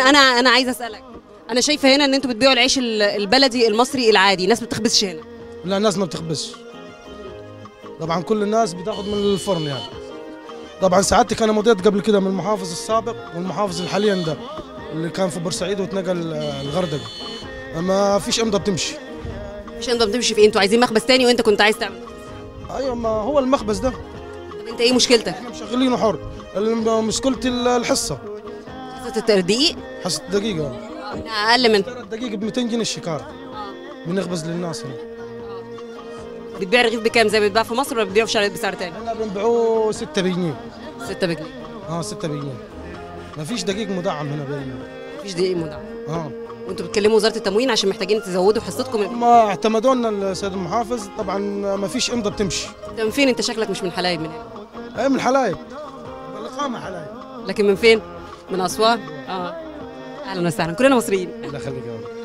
انا انا عايزه اسالك انا شايفه هنا ان انتوا بتبيعوا العيش ال- البلدي المصري العادي ناس ما بتخبزش هنا لا الناس ما بتخبزش طبعا كل الناس بتاخذ من الفرن يعني طبعا سعادتك انا مضيت قبل كده من المحافظ السابق والمحافظ الحاليا ده اللي كان في بورسعيد واتنقل آه، الغردقه ما فيش امضه بتمشي مش انتوا بتمشي في ايه انتوا عايزين مخبز تاني وانت كنت عايز تعمل ايوه ما هو المخبز ده طب انت ايه مشكلتك احنا مشغلينه حر الم- مشكلتي ال- الحصه حصه الدقيق حصه دقيقه اقل من الدقيقه ب 200 جنيه الشكاره بنخبز للناس هنا بتبيع الرغيف بكام زي ما بيتباع في مصر ولا بتبيعه بشعر- بسعر تاني احنا بنبيعوه 6 بجنيه 6 بجنيه اه 6 بجنيه ما فيش دقيق مدعم هنا بين مفيش دقيق مدعم اه وانتوا بتكلموا وزاره التموين عشان محتاجين تزودوا حصتكم هم اعتمدوا لنا السيد المحافظ طبعا ما فيش امضه بتمشي انت من فين انت شكلك مش من حلايب من هنا هي من حلايب الاقامه حلايب لكن من فين من اسوان اه اهلا وسهلا كلنا مصريين الله يخليك يا رب